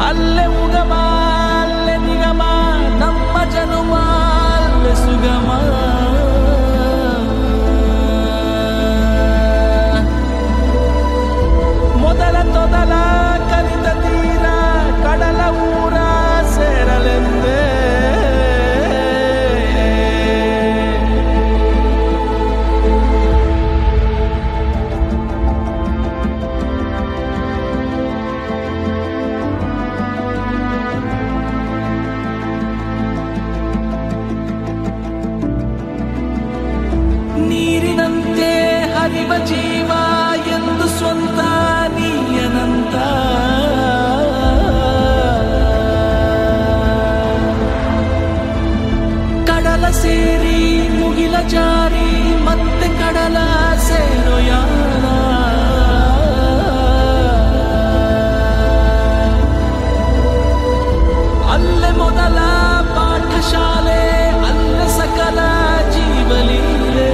ಅಲ್ಲೇ ಉಗಮ ಅಲ್ಲೇ ನಿಗಮ ನಮ್ಮ ಜನುಮ ಅಲ್ಲೇ ಸುಗಮ ಮೊದಲ ತೊದಲ ಕಲಿತ ತೀರ ಕಡಲ ಊರ ಸೇರಲೆಂದೇ ನೀರಿನಂತೆ ಹರಿವ ಜೀವ ಎಂದು ಸ್ವಂತ ನೀಯನಂತ ಕಡಲ ಸೇರಿ ಮುಗಿಲ ಜಾರಿ ಮತ್ತೆ ಕಡಲ ಸೇರೋ ಯಾರ ಅಲ್ಲೇ ಮೊದಲ ಪಾಠಶಾಲೆ ಅಲ್ಲೇ ಸಕಲ ಜೀವಲೀಲೆ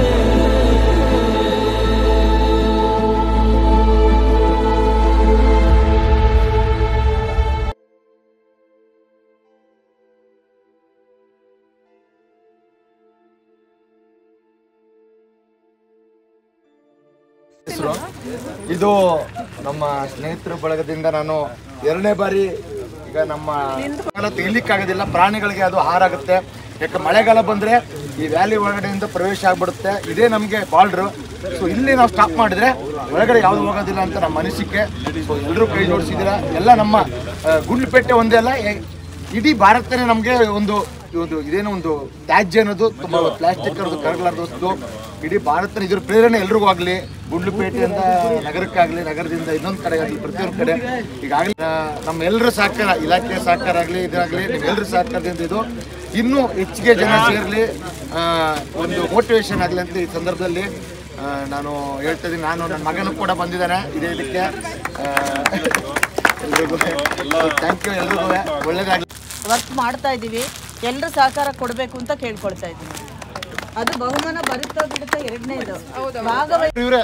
ಹೆಸರು ಇದು ನಮ್ಮ ಸ್ನೇಹಿತರ ಬಳಗದಿಂದ ನಾನು ಎರಡನೇ ಬಾರಿ ಈಗ ನಮ್ಮ ಕಾಲ ತೆಗಿಲಿಕ್ಕಾಗೋದಿಲ್ಲ ಪ್ರಾಣಿಗಳಿಗೆ ಅದು ಹಾರಾಗುತ್ತೆ ಯಾಕೆ ಮಳೆಗಾಲ ಬಂದ್ರೆ ಈ ವ್ಯಾಲಿ ಒಳಗಡೆಯಿಂದ ಪ್ರವೇಶ ಆಗ್ಬಿಡುತ್ತೆ ಇದೇ ನಮಗೆ ಬಾರ್ಡ್ರು ಸೊ ಇಲ್ಲಿ ನಾವು ಸ್ಟಾಪ್ ಮಾಡಿದ್ರೆ ಒಳಗಡೆ ಯಾವ್ದು ಹೋಗೋದಿಲ್ಲ ಅಂತ ನಮ್ಮ ಅನಿಸಿಕೆ ಸೊ ಎಲ್ಲರೂ ಕೈ ಜೋಡಿಸಿದ್ದೀರಾ ಎಲ್ಲ ನಮ್ಮ ಆ, ಗುಂಡ್ಲುಪೇಟೆ ಒಂದೇ ಅಲ್ಲ ಎ- ಇಡೀ ಭಾರತನೇ ನಮಗೆ ಒಂದು ಒಂದು ಇದೇನೋ ಒಂದು ತ್ಯಾಜ್ಯ ಅನ್ನೋದು ತುಂಬ ಪ್ಲಾಸ್ಟಿಕ್ ಅನ್ನೋದು ಕರಗಲಾರ್ದ ವಸ್ತು ಇಡೀ ಭಾರತನ ಇದ್ರ ಪ್ರೇರಣೆ ಎಲ್ರಿಗೂ ಆಗಲಿ ಗುಂಡ್ಲುಪೇಟೆಯಿಂದ ನಗರಕ್ಕಾಗಲಿ ನಗರದಿಂದ ಇನ್ನೊಂದು ಕಡೆ ಆಗಲಿ ಪ್ರತಿಯೊಂದು ಕಡೆ ಈಗಾಗಲೇ ನಮ್ಮ ಎಲ್ಲರ ಸಹಕಾರ ಇಲಾಖೆ ಸಹಕಾರ ಆಗಲಿ ಇದಾಗಲಿ ನಿಮ್ಮೆಲ್ಲರ ಸಹಕಾರದಿಂದ ಇದು ಇನ್ನೂ ಹೆಚ್ಚಿಗೆ ಜನ ಸೇರಲಿ ಒಂದು ಮೋಟಿವೇಶನ್ ಆಗಲಿ ಅಂತ ಈ ಸಂದರ್ಭದಲ್ಲಿ ಆ, ನಾನು ಹೇಳ್ತಾ ಇದ್ದೀನಿ ನಾನು ನನ್ನ ಮಗನೂ ಕೂಡ ಬಂದಿದ್ದಾನೆ ಇದೇ ಇದಕ್ಕೆ ಆ, ಎಲ್ರಿಗೂ ಥ್ಯಾಂಕ್ ಯು ಎಲ್ರಿಗೂ ಒಳ್ಳೇದಾಗಲಿ ವರ್ಕ್ ಮಾಡ್ತಾ ಇದ್ದೀವಿ ಎಲ್ಲರೂ ಸಹಕಾರ ಕೊಡಬೇಕು ಅಂತ ಕೇಳ್ಕೊಳ್ತಾ ಇದ್ದೀನಿ ಅದು ಬಹುಮಾನ ಬರುತ್ತಾ ಬಿಡುತ್ತಾ ಎರಡನೇದು ಭಾಗವಹಿಸಿ ಇವ್ರೆ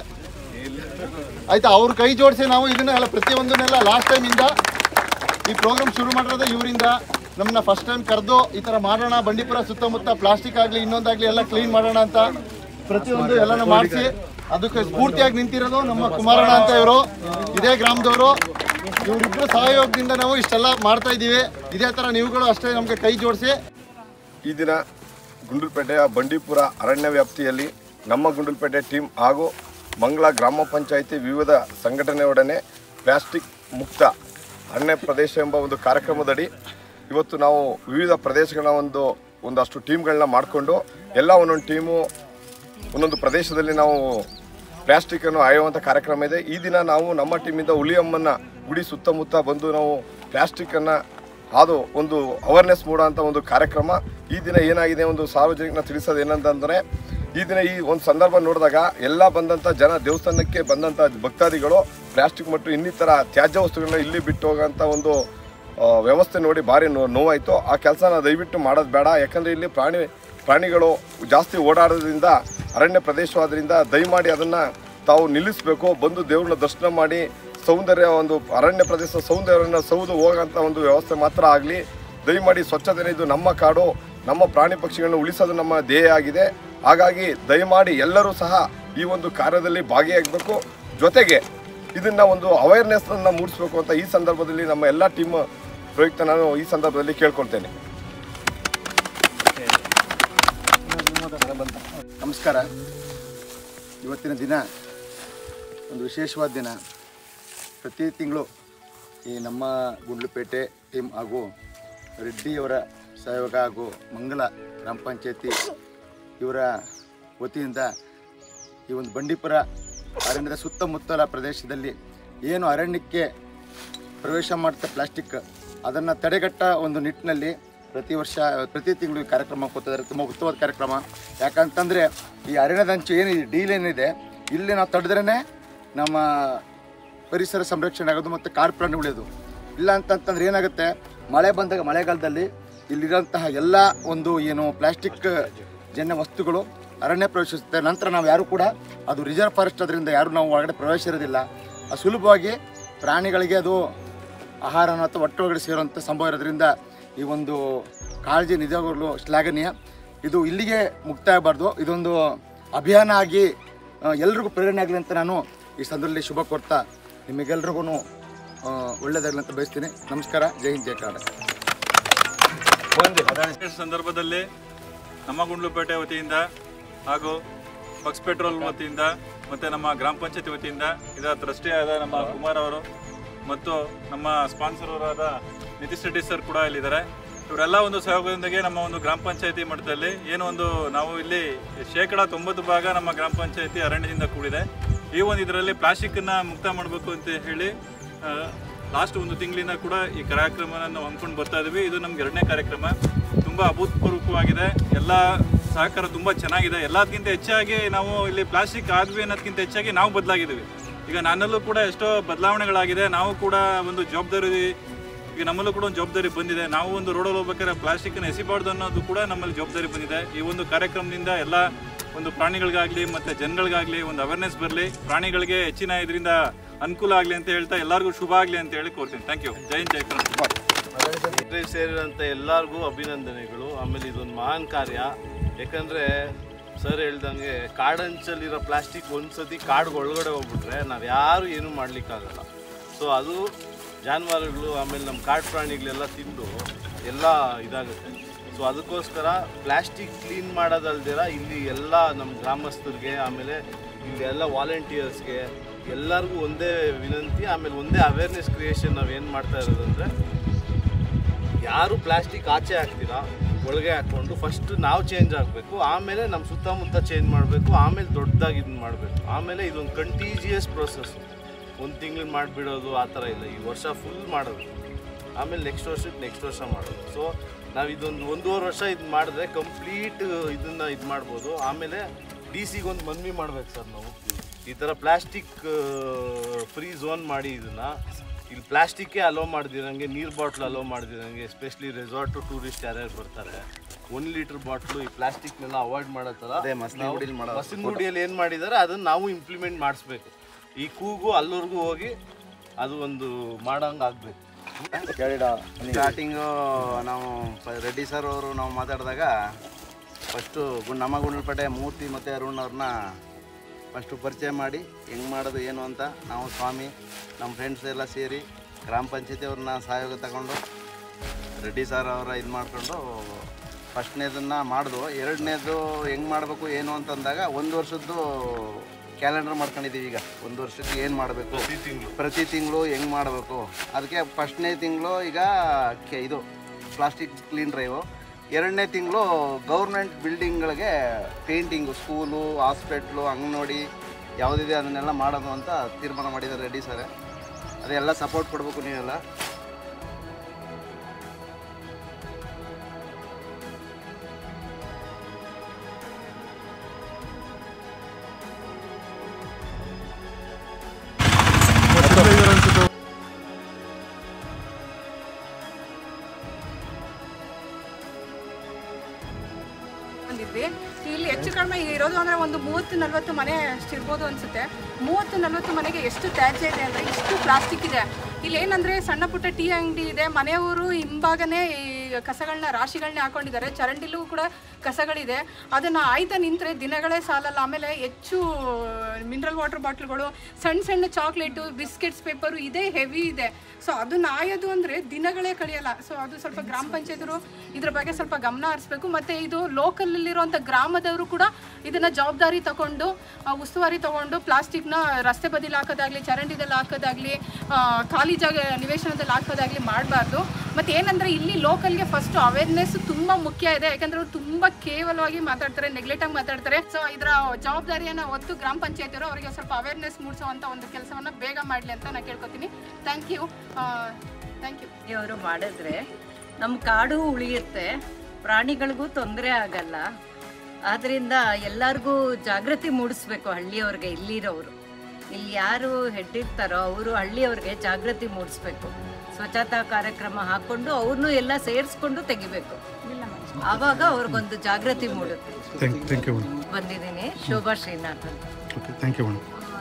ಆಯ್ತಾ ಅವ್ರ ಕೈ ಜೋಡಿಸಿ ನಾವು ಇದನ್ನೆಲ್ಲ ಪ್ರತಿಯೊಂದನ್ನೆಲ್ಲ ಲಾಸ್ಟ್ ಟೈಮ್ ಇಂದ ಈ ಪ್ರೋಗ್ರಾಮ್ ಶುರು ಮಾಡಿರೋದೇ ಇವರಿಂದ ನಮ್ಮನ್ನ ಫಸ್ಟ್ ಟೈಮ್ ಕರೆದು ಈ ತರ ಮಾಡೋಣ ಬಂಡೀಪುರ ಸುತ್ತಮುತ್ತ ಪ್ಲಾಸ್ಟಿಕ್ ಆಗಲಿ ಇನ್ನೊಂದಾಗ್ಲಿ ಎಲ್ಲ ಕ್ಲೀನ್ ಮಾಡೋಣ ಅಂತ ಪ್ರತಿಯೊಂದು ಎಲ್ಲಾನು ಮಾಡಿಸಿ ಅದಕ್ಕೆ ಸ್ಫೂರ್ತಿಯಾಗಿ ನಿಂತಿರೋದು ನಮ್ಮ ಕುಮಾರಣ್ಣ ಅಂತ ಇವರು ಇದೇ ಗ್ರಾಮದವರು ಇವರಿಬ್ಬರು ಸಹಯೋಗದಿಂದ ನಾವು ಇಷ್ಟೆಲ್ಲ ಮಾಡ್ತಾ ಇದ್ದೀವಿ ಇದೇ ತರ ನೀವುಗಳು ಅಷ್ಟೇ ನಮಗೆ ಕೈ ಜೋಡಿಸಿ ಈ ದಿನ ಗುಂಡ್ಲುಪೇಟೆಯ ಬಂಡೀಪುರ ಅರಣ್ಯ ವ್ಯಾಪ್ತಿಯಲ್ಲಿ ನಮ್ಮ ಗುಂಡ್ಲುಪೇಟೆ ಟೀಮ್ ಹಾಗೂ ಮಂಗಳ ಗ್ರಾಮ ಪಂಚಾಯಿತಿ ವಿವಿಧ ಸಂಘಟನೆಯೊಡನೆ ಪ್ಲಾಸ್ಟಿಕ್ ಮುಕ್ತ ಅರಣ್ಯ ಪ್ರದೇಶ ಎಂಬ ಒಂದು ಕಾರ್ಯಕ್ರಮದಡಿ ಇವತ್ತು ನಾವು ವಿವಿಧ ಪ್ರದೇಶಗಳ ಒಂದು ಒಂದಷ್ಟು ಟೀಮ್ಗಳನ್ನ ಮಾಡಿಕೊಂಡು ಎಲ್ಲ ಒಂದೊಂದು ಟೀಮು ಒಂದೊಂದು ಪ್ರದೇಶದಲ್ಲಿ ನಾವು ಪ್ಲಾಸ್ಟಿಕ್ಕನ್ನು ಆಯುವಂಥ ಕಾರ್ಯಕ್ರಮ ಇದೆ ಈ ದಿನ ನಾವು ನಮ್ಮ ಟೀಮಿಂದ ಹುಲಿಯಮ್ಮನ ಗುಡಿ ಸುತ್ತಮುತ್ತ ಬಂದು ನಾವು ಪ್ಲಾಸ್ಟಿಕ್ಕನ್ನು ಅದು ಒಂದು ಅವೇರ್ನೆಸ್ ಮೂಡುವಂಥ ಒಂದು ಕಾರ್ಯಕ್ರಮ ಈ ದಿನ ಏನಾಗಿದೆ ಒಂದು ಸಾರ್ವಜನಿಕನ ತಿಳಿಸೋದು ಏನಂತಂದರೆ ಈ ದಿನ ಈ ಒಂದು ಸಂದರ್ಭ ನೋಡಿದಾಗ ಎಲ್ಲ ಬಂದಂಥ ಜನ ದೇವಸ್ಥಾನಕ್ಕೆ ಬಂದಂಥ ಭಕ್ತಾದಿಗಳು ಪ್ಲಾಸ್ಟಿಕ್ ಮತ್ತು ಇನ್ನಿತರ ತ್ಯಾಜ್ಯ ವಸ್ತುಗಳನ್ನ ಇಲ್ಲಿ ಬಿಟ್ಟು ಹೋಗೋಂಥ ಒಂದು ಆ, ವ್ಯವಸ್ಥೆ ನೋಡಿ ಭಾರಿ ನೋ ನೋವಾಯಿತು ಆ ಕೆಲಸನ ದಯವಿಟ್ಟು ಮಾಡೋದು ಬೇಡ ಯಾಕಂದರೆ ಇಲ್ಲಿ ಪ್ರಾಣಿ ಪ್ರಾಣಿಗಳು ಜಾಸ್ತಿ ಓಡಾಡೋದ್ರಿಂದ ಅರಣ್ಯ ಪ್ರದೇಶವಾದ್ರಿಂದ ದಯಮಾಡಿ ಅದನ್ನು ತಾವು ನಿಲ್ಲಿಸಬೇಕು ಬಂದು ದೇವ್ರನ್ನ ದರ್ಶನ ಮಾಡಿ ಸೌಂದರ್ಯ ಒಂದು ಅರಣ್ಯ ಪ್ರದೇಶ ಸೌಂದರ್ಯವನ್ನು ಸೌದು ಹೋಗೋಂಥ ಒಂದು ವ್ಯವಸ್ಥೆ ಮಾತ್ರ ಆಗಲಿ ದಯಮಾಡಿ ಸ್ವಚ್ಛತೆ ಇದು ನಮ್ಮ ಕಾಡು ನಮ್ಮ ಪ್ರಾಣಿ ಪಕ್ಷಿಗಳನ್ನು ಉಳಿಸೋದು ನಮ್ಮ ಧ್ಯೇಯ ಆಗಿದೆ ಹಾಗಾಗಿ ದಯಮಾಡಿ ಎಲ್ಲರೂ ಸಹ ಈ ಒಂದು ಕಾರ್ಯದಲ್ಲಿ ಭಾಗಿಯಾಗಬೇಕು ಜೊತೆಗೆ ಇದನ್ನ ಒಂದು ಅವೇರ್ನೆಸ್ನ ಮೂಡಿಸಬೇಕು ಅಂತ ಈ ಸಂದರ್ಭದಲ್ಲಿ ನಮ್ಮ ಎಲ್ಲ ಟೀಮ್ ಪ್ರಯುಕ್ತ ನಾನು ಈ ಸಂದರ್ಭದಲ್ಲಿ ಕೇಳ್ಕೊಳ್ತೇನೆ ನಮಸ್ಕಾರ ಇವತ್ತಿನ ದಿನ ಒಂದು ವಿಶೇಷವಾದ ದಿನ ಪ್ರತಿ ತಿಂಗಳು ಈ ನಮ್ಮ ಗುಂಡ್ಲುಪೇಟೆ ಟೀಮ್ ಹಾಗೂ ರೆಡ್ಡಿಯವರ ಸಹಯೋಗ ಹಾಗೂ ಮಂಗಲ ಗ್ರಾಮ ಪಂಚಾಯತಿ ಇವರ ವತಿಯಿಂದ ಈ ಒಂದು ಬಂಡೀಪುರ ಅರಣ್ಯದ ಸುತ್ತಮುತ್ತಲ ಪ್ರದೇಶದಲ್ಲಿ ಏನು ಅರಣ್ಯಕ್ಕೆ ಪ್ರವೇಶ ಮಾಡ್ತಾ ಪ್ಲಾಸ್ಟಿಕ್ ಅದನ್ನು ತಡೆಗಟ್ಟ ಒಂದು ನಿಟ್ಟಿನಲ್ಲಿ ಪ್ರತಿ ವರ್ಷ ಪ್ರತಿ ತಿಂಗಳು ಈ ಕಾರ್ಯಕ್ರಮ ಕೊಡ್ತಿದ್ದಾರೆ ತುಂಬ ಉತ್ತಮವಾದ ಕಾರ್ಯಕ್ರಮ ಯಾಕಂತಂದರೆ ಈ ಅರಣ್ಯದಂಚು ಏನು ಈ ಡೀಲ್ ಏನಿದೆ ಇಲ್ಲಿ ನಾವು ತಡೆದ್ರೇ ನಮ್ಮ ಪರಿಸರ ಸಂರಕ್ಷಣೆ ಆಗೋದು ಮತ್ತು ಕಾಡು ಪ್ರಾಣಿ ಉಳಿಯೋದು ಇಲ್ಲ ಅಂತಂತಂದ್ರೆ ಏನಾಗುತ್ತೆ ಮಳೆ ಬಂದಾಗ ಮಳೆಗಾಲದಲ್ಲಿ ಇಲ್ಲಿರೋಂತಹ ಎಲ್ಲ ಒಂದು ಏನು ಪ್ಲಾಸ್ಟಿಕ್ ಜನ್ಯ ವಸ್ತುಗಳು ಅರಣ್ಯ ಪ್ರವೇಶಿಸುತ್ತೆ ನಂತರ ನಾವು ಯಾರು ಕೂಡ ಅದು ರಿಸರ್ವ್ ಫಾರೆಸ್ಟ್ ಅದರಿಂದ ಯಾರು ನಾವು ಒಳಗಡೆ ಪ್ರವೇಶ ಇರೋದಿಲ್ಲ ಅದು ಸುಲಭವಾಗಿ ಪ್ರಾಣಿಗಳಿಗೆ ಅದು ಆಹಾರನ ಅಥವಾ ಒಟ್ಟೊಳಗಡೆ ಸೇರುವಂಥ ಸಂಭವ ಇರೋದ್ರಿಂದ ಈ ಒಂದು ಕಾಳಜಿ ನಿಜವಾಗಲೂ ಶ್ಲಾಘನೀಯ ಇದು ಇಲ್ಲಿಗೆ ಮುಕ್ತಾಯ ಆಗಬಾರ್ದು ಇದೊಂದು ಅಭಿಯಾನ ಆಗಿ ಆ, ಎಲ್ರಿಗೂ ಪ್ರೇರಣೆ ಆಗಲಿ ಅಂತ ನಾನು ಈ ಸಂದರ್ಭದಲ್ಲಿ ಶುಭ ಕೊಡ್ತಾ ನಿಮಗೆಲ್ರಿಗೂ ಒಳ್ಳೆಯದಾಗಲಿ ಅಂತ ಬಯಸ್ತೀನಿ ನಮಸ್ಕಾರ ಜೈ ಹಿಂದ್ ಜೈ ಕರ್ನಾಟಕ ಈ ಸಂದರ್ಭದಲ್ಲಿ ನಮ್ಮ ಗುಂಡ್ಲುಪೇಟೆ ವತಿಯಿಂದ ಹಾಗೂ ಪಕ್ಸ್ ಪೆಟ್ರೋಲ್ ವತಿಯಿಂದ ಮತ್ತೆ ನಮ್ಮ ಗ್ರಾಮ ಪಂಚಾಯತಿ ವತಿಯಿಂದ ಇದರ ಟ್ರಸ್ಟಿ ಆದ ನಮ್ಮ ಕುಮಾರ್ ಅವರು ಮತ್ತು ನಮ್ಮ ಸ್ಪಾನ್ಸರ್ ಅವರಾದ ನಿತೀಶ್ ರೆಡ್ಡಿ ಸರ್ ಕೂಡ ಇಲ್ಲಿದ್ದಾರೆ ಇವರೆಲ್ಲ ಒಂದು ಸಹಯೋಗದೊಂದಿಗೆ ನಮ್ಮ ಒಂದು ಗ್ರಾಮ ಪಂಚಾಯತಿ ಮಟ್ಟದಲ್ಲಿ ಏನು ಒಂದು ನಾವು ಇಲ್ಲಿ ಶೇಕಡ ತೊಂಬತ್ತು ಭಾಗ ನಮ್ಮ ಗ್ರಾಮ ಪಂಚಾಯತಿ ಅರಣ್ಯದಿಂದ ಕೂಡಿದೆ ಈ ಒಂದು ಇದರಲ್ಲಿ ಪ್ಲಾಸ್ಟಿಕ್ಕನ್ನು ಮುಕ್ತ ಮಾಡಬೇಕು ಅಂತ ಹೇಳಿ ಲಾಸ್ಟ್ ಒಂದು ತಿಂಗಳಿಂದ ಕೂಡ ಈ ಕಾರ್ಯಕ್ರಮವನ್ನು ಹಮ್ಮಿಕೊಂಡು ಬರ್ತಾ ಇದ್ದೀವಿ ಇದು ನಮ್ಗೆ ಎರಡನೇ ಕಾರ್ಯಕ್ರಮ ತುಂಬ ಅಭೂತಪೂರ್ವಕವಾಗಿದೆ ಎಲ್ಲ ಸಹಕಾರ ತುಂಬ ಚೆನ್ನಾಗಿದೆ ಎಲ್ಲದಕ್ಕಿಂತ ಹೆಚ್ಚಾಗಿ ನಾವು ಇಲ್ಲಿ ಪ್ಲಾಸ್ಟಿಕ್ ಆದ್ವಿ ಅನ್ನೋದಕ್ಕಿಂತ ಹೆಚ್ಚಾಗಿ ನಾವು ಬದಲಾಗಿದ್ದೀವಿ ಈಗ ನನ್ನಲ್ಲೂ ಕೂಡ ಎಷ್ಟೋ ಬದಲಾವಣೆಗಳಾಗಿದೆ ನಾವು ಕೂಡ ಒಂದು ಜವಾಬ್ದಾರಿ ಈಗ ನಮ್ಮಲ್ಲೂ ಕೂಡ ಒಂದು ಜವಾಬ್ದಾರಿ ಬಂದಿದೆ ನಾವು ಒಂದು ರೋಡಲ್ಲಿ ಹೋಗ್ಬೇಕಾದ್ರೆ ಪ್ಲಾಸ್ಟಿಕ್ನ ಎಸಿಬಾರ್ದು ಅನ್ನೋದು ಕೂಡ ನಮ್ಮಲ್ಲಿ ಜವಾಬ್ದಾರಿ ಬಂದಿದೆ ಈ ಒಂದು ಕಾರ್ಯಕ್ರಮದಿಂದ ಎಲ್ಲ ಒಂದು ಪ್ರಾಣಿಗಳಿಗಾಗಲಿ ಮತ್ತು ಜನಗಳಿಗಾಗಲಿ ಒಂದು ಅವೇರ್ನೆಸ್ ಬರಲಿ ಪ್ರಾಣಿಗಳಿಗೆ ಹೆಚ್ಚಿನ ಇದರಿಂದ ಅನುಕೂಲ ಆಗಲಿ ಅಂತ ಹೇಳ್ತಾ ಎಲ್ಲರಿಗೂ ಶುಭ ಆಗಲಿ ಅಂತ ಹೇಳಿ ಕೋರ್ತೀನಿ ಥ್ಯಾಂಕ್ ಯು ಜೈ ಹಿಂದ್ ಜೈ ಕರ್ನಾಟಕ ಇದ್ರಲ್ಲಿ ಸೇರಿರೋಂಥ ಎಲ್ಲರಿಗೂ ಅಭಿನಂದನೆಗಳು ಆಮೇಲೆ ಇದೊಂದು ಮಹಾನ್ ಕಾರ್ಯ ಯಾಕಂದರೆ ಸರ್ ಹೇಳ್ದಂಗೆ ಕಾಡಂಚಲ್ಲಿರೋ ಪ್ಲಾಸ್ಟಿಕ್ ಒಂದ್ಸತಿ ಕಾಡ್ಗೆ ಒಳಗಡೆ ಹೋಗ್ಬಿಟ್ರೆ ನಾವು ಯಾರು ಏನೂ ಮಾಡಲಿಕ್ಕಾಗಲ್ಲ ಸೊ ಅದು ಜಾನುವಾರುಗಳು ಆಮೇಲೆ ನಮ್ಮ ಕಾಡು ಪ್ರಾಣಿಗಳೆಲ್ಲ ತಿಂದು ಎಲ್ಲ ಇದಾಗುತ್ತೆ ಸೊ ಅದಕ್ಕೋಸ್ಕರ ಪ್ಲಾಸ್ಟಿಕ್ ಕ್ಲೀನ್ ಮಾಡೋದಲ್ದಿರ ಇಲ್ಲಿ ಎಲ್ಲ ನಮ್ಮ ಗ್ರಾಮಸ್ಥರಿಗೆ ಆಮೇಲೆ ಇಲ್ಲಿ ಎಲ್ಲ ವಾಲಂಟಿಯರ್ಸ್ಗೆ ಎಲ್ಲರಿಗೂ ಒಂದೇ ವಿನಂತಿ ಆಮೇಲೆ ಒಂದೇ ಅವೇರ್ನೆಸ್ ಕ್ರಿಯೇಷನ್ ನಾವು ಏನು ಮಾಡ್ತಾ ಇರೋದಂದರೆ ಯಾರು ಪ್ಲಾಸ್ಟಿಕ್ ಆಚೆ ಹಾಕ್ತೀರಾ ಒಳಗೆ ಹಾಕ್ಕೊಂಡು ಫಸ್ಟ್ ನಾವು ಚೇಂಜ್ ಆಗಬೇಕು ಆಮೇಲೆ ನಮ್ಮ ಸುತ್ತಮುತ್ತ ಚೇಂಜ್ ಮಾಡಬೇಕು ಆಮೇಲೆ ದೊಡ್ಡದಾಗಿ ಇದನ್ನ ಮಾಡಬೇಕು ಆಮೇಲೆ ಇದೊಂದು ಕಂಟೀಜಿಯಸ್ ಪ್ರೊಸೆಸ್ ಒಂದು ತಿಂಗಳು ಮಾಡಿಬಿಡೋದು ಆ ಥರ ಇಲ್ಲ ಈ ವರ್ಷ ಫುಲ್ ಮಾಡೋದು ಆಮೇಲೆ ನೆಕ್ಸ್ಟ್ ವರ್ಷಕ್ಕೆ ನೆಕ್ಸ್ಟ್ ವರ್ಷ ಮಾಡೋದು ಸೊ ನಾವು ಇದೊಂದು ಒಂದೂವರೆ ವರ್ಷ ಇದು ಮಾಡಿದ್ರೆ ಕಂಪ್ಲೀಟ್ ಇದನ್ನು ಇದು ಮಾಡ್ಬೋದು ಆಮೇಲೆ ಡಿ ಸಿಗೆ ಒಂದು ಮನವಿ ಮಾಡ್ಬೇಕು ಸರ್ ನಾವು ಈ ಥರ ಪ್ಲಾಸ್ಟಿಕ್ ಫ್ರೀ ಝೋನ್ ಮಾಡಿ ಇದನ್ನು ಇಲ್ಲಿ ಪ್ಲಾಸ್ಟಿಕ್ಕೇ ಅಲೋ ಮಾಡ್ದಿರಂಗೆ ನೀರು ಬಾಟ್ಲ್ ಅಲೋ ಮಾಡ್ದಿರಂಗೆ ಎಸ್ಪೆಷಲಿ ರೆಸಾರ್ಟು ಟೂರಿಸ್ಟ್ ಯಾರ್ಯಾರು ಬರ್ತಾರೆ ಒನ್ ಲೀಟರ್ ಬಾಟ್ಲು ಈ ಪ್ಲಾಸ್ಟಿಕ್ನೆಲ್ಲ ಅವಾಯ್ಡ್ ಮಾಡೋ ಥರ ಮಸನಗುಡಿಯಲ್ಲಿ ಏನು ಮಾಡಿದ್ದಾರೆ ಅದನ್ನು ನಾವು ಇಂಪ್ಲಿಮೆಂಟ್ ಮಾಡಿಸ್ಬೇಕು ಈ ಕೂಗು ಅಲ್ಲವರೆಗೂ ಹೋಗಿ ಅದು ಒಂದು ಮಾಡಂಗೆ ಆಗಬೇಕು ಸ್ಟಾರ್ಟಿಂಗು ನಾವು ಪ- ರೆಡ್ಡಿ ಸರ್ ಅವರು ನಾವು ಮಾತಾಡಿದಾಗ ಫಸ್ಟು ಗುಂಡ್ ನಮ್ಮ ಗುಂಡ್ಲಪೇಟೆ ಮೂರ್ತಿ ಮತ್ತು ಅರುಣ್ ಅವ್ರನ್ನ ಫಸ್ಟು ಪರಿಚಯ ಮಾಡಿ ಹೆಂಗೆ ಮಾಡೋದು ಏನು ಅಂತ ನಾವು ಸ್ವಾಮಿ ನಮ್ಮ ಫ್ರೆಂಡ್ಸ್ ಎಲ್ಲ ಸೇರಿ ಗ್ರಾಮ ಪಂಚಾಯತಿ ಅವ್ರನ್ನ ಸಹಯೋಗ ತಗೊಂಡು ರೆಡ್ಡಿ ಸರ್ ಅವರ ಇದು ಮಾಡಿಕೊಂಡು ಫಸ್ಟ್ನೇದನ್ನು ಮಾಡಿದ್ವು ಎರಡನೇದು ಹೆಂಗೆ ಮಾಡಬೇಕು ಏನು ಅಂತಂದಾಗ ಒಂದು ವರ್ಷದ್ದು ಕ್ಯಾಲೆಂಡರ್ ಮಾಡ್ಕೊಂಡಿದ್ದೀವಿ ಈಗ ಒಂದು ವರ್ಷಕ್ಕೆ ಏನು ಮಾಡಬೇಕು ಪ್ರತಿ ತಿಂಗಳು ಹೆಂಗೆ ಮಾಡಬೇಕು ಅದಕ್ಕೆ ಫಸ್ಟ್ನೇ ತಿಂಗಳು ಈಗ ಕೆ ಇದು ಪ್ಲಾಸ್ಟಿಕ್ ಕ್ಲೀನ್ ಡ್ರೈವು ಎರಡನೇ ತಿಂಗಳು ಗೌರ್ಮೆಂಟ್ ಬಿಲ್ಡಿಂಗ್ಗಳಿಗೆ ಪೇಂಟಿಂಗು ಸ್ಕೂಲು ಹಾಸ್ಪಿಟ್ಲು ಅಂಗನವಾಡಿ ಯಾವುದಿದೆ ಅದನ್ನೆಲ್ಲ ಮಾಡೋದು ಅಂತ ತೀರ್ಮಾನ ಮಾಡಿದ್ದಾರೆ ರೆಡ್ಡಿ ಸರ್ ಅದೆಲ್ಲ ಸಪೋರ್ಟ್ ಕೊಡಬೇಕು ನೀವೆಲ್ಲ ಬಂದಿದ್ವಿ ಇಲ್ಲಿ ಹೆಚ್ಚು ಕಡಿಮೆ ಇರೋದು ಅಂದ್ರೆ ಒಂದು ಮೂವತ್ತು ನಲ್ವತ್ತು ಮನೆ ಅಷ್ಟು ಇರ್ಬೋದು ಅನ್ಸುತ್ತೆ ಮೂವತ್ತು ನಲ್ವತ್ತು ಮನೆಗೆ ಎಷ್ಟು ತ್ಯಾಜ್ಯ ಇದೆ ಅಂದ್ರೆ ಇಷ್ಟು ಪ್ಲಾಸ್ಟಿಕ್ ಇದೆ ಇಲ್ಲಿ ಏನಂದ್ರೆ ಸಣ್ಣ ಪುಟ್ಟ ಟೀ ಅಂಗಡಿ ಇದೆ ಮನೆಯವರು ಹಿಂಭಾಗನೇ ಈ ಕಸಗಳನ್ನ ರಾಶಿಗಳನ್ನ ಹಾಕೊಂಡಿದ್ದಾರೆ ಚರಂಡಿಲೂ ಕೂಡ ಕಸಗಳಿದೆ ಅದನ್ನ ಆಯ್ತಾ ನಿಂತ್ರೆ ದಿನಗಳೇ ಸಾಲಲ್ಲ ಆಮೇಲೆ ಹೆಚ್ಚು ಮಿನರಲ್ ವಾಟರ್ ಬಾಟ್ಲ್ಗಳು ಸಣ್ಣ ಸಣ್ಣ ಚಾಕ್ಲೇಟು ಬಿಸ್ಕೆಟ್ಸ್ ಪೇಪರು ಇದೇ ಹೆವಿ ಇದೆ ಸೊ ಅದನ್ನ ಆಯೋದು ಅಂದ್ರೆ ದಿನಗಳೇ ಕಳಿಯಲ್ಲ ಸೊ ಅದು ಸ್ವಲ್ಪ ಗ್ರಾಮ ಪಂಚಾಯತರು ಇದ್ರ ಬಗ್ಗೆ ಸ್ವಲ್ಪ ಗಮನ ಹರಿಸ್ಬೇಕು ಮತ್ತೆ ಇದು ಲೋಕಲಲ್ಲಿರುವಂಥ ಗ್ರಾಮದವರು ಕೂಡ ಇದನ್ನ ಜವಾಬ್ದಾರಿ ತಗೊಂಡು ಆ, ಉಸ್ತುವಾರಿ ತಗೊಂಡು ಪ್ಲಾಸ್ಟಿಕ್ನ ರಸ್ತೆ ಬದಿಲಿ ಹಾಕೋದಾಗ್ಲಿ ಚರಂಡಿದಲ್ಲಿ ಹಾಕೋದಾಗ್ಲಿ ಆ, ಖಾಲಿ ಜಾಗ ನಿವೇಶನದಲ್ಲಿ ಹಾಕೋದಾಗ್ಲಿ ಮಾಡಬಾರ್ದು ಮತ್ತೆ ಏನಂದ್ರೆ ಇಲ್ಲಿ ಲೋಕಲ್ಗೆ ಫಸ್ಟ್ ಅವೇರ್ನೆಸ್ ತುಂಬಾ ಮುಖ್ಯ ಇದೆ ಯಾಕಂದ್ರೆ ಅವ್ರು ತುಂಬಾ ಕೇವಲವಾಗಿ ಮಾತಾಡ್ತಾರೆ ನೆಗ್ಲೆಕ್ಟ್ ಆಗಿ ಮಾತಾಡ್ತಾರೆ ಸೊ ಇದರ ಜವಾಬ್ದಾರಿಯನ್ನ ಹೊತ್ತು ಗ್ರಾಮ ಪಂಚಾಯತಿಯವರು ಅವರಿಗೆ ಸ್ವಲ್ಪ ಅವೇರ್ನೆಸ್ ಮೂಡಿಸುವಂತ ಒಂದು ಕೆಲಸವನ್ನ ಬೇಗ ಮಾಡಲಿ ಅಂತ ನಾನು ಕೇಳ್ಕೊತೀನಿ ಥ್ಯಾಂಕ್ ಯು ಥ್ಯಾಂಕ್ ಯು ಅವರು ಮಾಡಿದ್ರೆ ನಮ್ಮ ಕಾಡು ಉಳಿಯುತ್ತೆ ಪ್ರಾಣಿಗಳಿಗೂ ತೊಂದರೆ ಆಗಲ್ಲ ಆದ್ರಿಂದ ಎಲ್ಲರಿಗೂ ಜಾಗೃತಿ ಮೂಡಿಸ್ಬೇಕು ಹಳ್ಳಿಯವ್ರಿಗೆ ಇಲ್ಲಿರೋರು ಇಲ್ಲಿ ಯಾರು ಹೆಡ್ ಇರ್ತಾರೋ ಅವರು ಹಳ್ಳಿಯವ್ರಿಗೆ ಜಾಗೃತಿ ಮೂಡಿಸ್ಬೇಕು ಸ್ವಚ್ಛತಾ ಕಾರ್ಯಕ್ರಮ ಹಾಕೊಂಡು ಅವ್ರನ್ನೂ ಎಲ್ಲ ಸೇರಿಸ್ಕೊಂಡು ತೆಗಿಬೇಕು ಆವಾಗ ಅವ್ರಿಗೊಂದು ಜಾಗೃತಿ ಮೂಡುತ್ತೆ ಬಂದಿದ್ದೀನಿ ಶೋಭಾ ಶ್ರೀನಾಥ್ ಅಂತ ಥ್ಯಾಂಕ್ ಯು ಮೇಡಮ್ ಆ,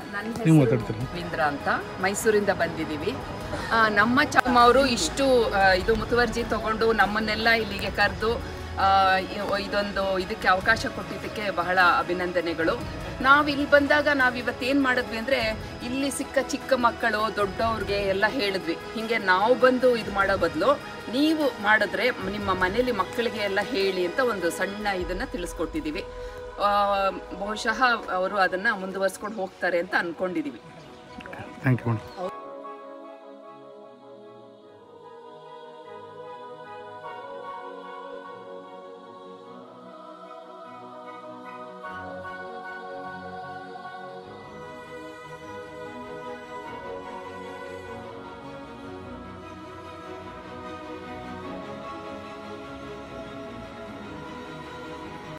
ನನ್ನ ಹೆಸರು ಮಿಂದ್ರ ಅಂತ ಮೈಸೂರಿಂದ ಬಂದಿದ್ದೀವಿ ಆ, ನಮ್ಮ ಚಮ್ಮ ಅವರು ಇಷ್ಟು ಆ, ಇದು ಮುತುವರ್ಜಿ ತಗೊಂಡು ನಮ್ಮನ್ನೆಲ್ಲ ಇಲ್ಲಿಗೆ ಕರೆದು ಇದೊಂದು ಇದಕ್ಕೆ ಅವಕಾಶ ಕೊಟ್ಟಿದ್ದಕ್ಕೆ ಬಹಳ ಅಭಿನಂದನೆಗಳು ನಾವು ಇಲ್ಲಿ ಬಂದಾಗ ನಾವು ಇವತ್ತೇನು ಮಾಡಿದ್ವಿ ಅಂದರೆ ಇಲ್ಲಿ ಸಿಕ್ಕ ಚಿಕ್ಕ ಮಕ್ಕಳು ದೊಡ್ಡವ್ರಿಗೆ ಎಲ್ಲ ಹೇಳಿದ್ವಿ ಹೀಗೆ ನಾವು ಬಂದು ಇದು ಮಾಡೋ ಬದಲು ನೀವು ಮಾಡಿದ್ರೆ ನಿಮ್ಮ ಮನೇಲಿ ಮಕ್ಕಳಿಗೆ ಎಲ್ಲ ಹೇಳಿ ಅಂತ ಒಂದು ಸಣ್ಣ ಇದನ್ನು ತಿಳಿಸ್ಕೊಟ್ಟಿದ್ದೀವಿ ಆ, ಬಹುಶಃ ಅವರು ಅದನ್ನು ಮುಂದುವರ್ಸ್ಕೊಂಡು ಹೋಗ್ತಾರೆ ಅಂತ ಅಂದ್ಕೊಂಡಿದ್ದೀವಿ ಥ್ಯಾಂಕ್ ಯು ಮೇಡಮ್